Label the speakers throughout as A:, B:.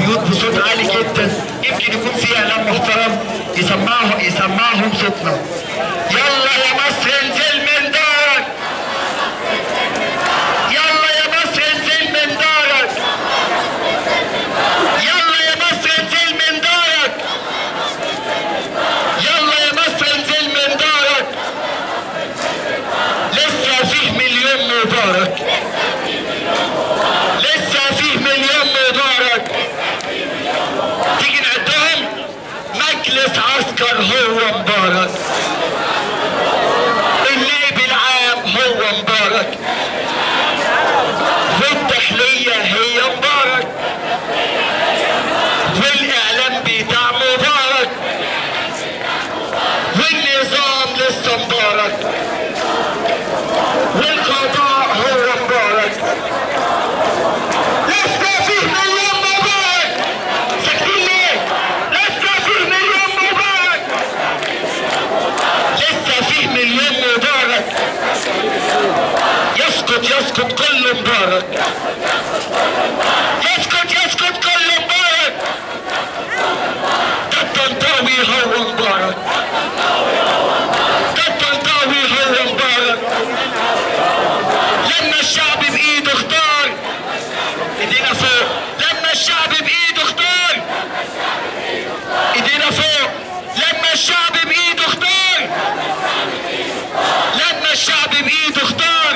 A: البيوت بصوت عالي جدا يمكن يكون في اعلام محترم يسمعهم يسمعهم صوتنا يلا يا مصر انزل من دارك يلا يا مصر انزل من دارك يلا يا مصر انزل من دارك يلا يا مصر انزل من دارك لسه فيه مليون مبارك لسه فيه مليون مبارك تيجي نعدهم مجلس عسكر هو مبارك النائب العام هو مبارك والتحلية هي مبارك والاعلام بتاع مبارك والنظام لسه مبارك والقضاء هو مبارك لسه فيه مليون مبارك ساكتين ليه؟ لسه فيه مليون مبارك لسه فيه مليون مبارك يسقط يسقط كل مبارك يسقط يسقط كل مبارك ده الطنطاوي هو مبارك ده الطنطاوي هو مبارك لما الشعب بايده اختار ايدينا فوق لما الشعب بايده اختار ايدينا فوق لما الشعب بايده اختار لما الشعب بايده اختار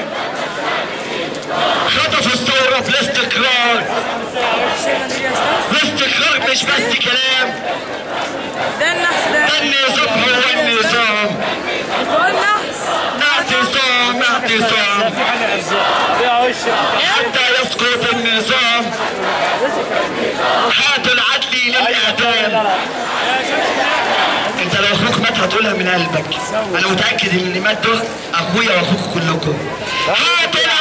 A: خطفوا الثورة بالاستقرار والاستقرار مش بس كلام
B: ده النحس ده
A: ده النظام هو النظام
B: بقول نحس
A: اعتصام اعتصام حتى يسقط النظام هاتوا العدل للاعدام انت لو اخوك مات هتقولها من قلبك انا متاكد ان اللي مات ده اخويا واخوك كلكم هاتوا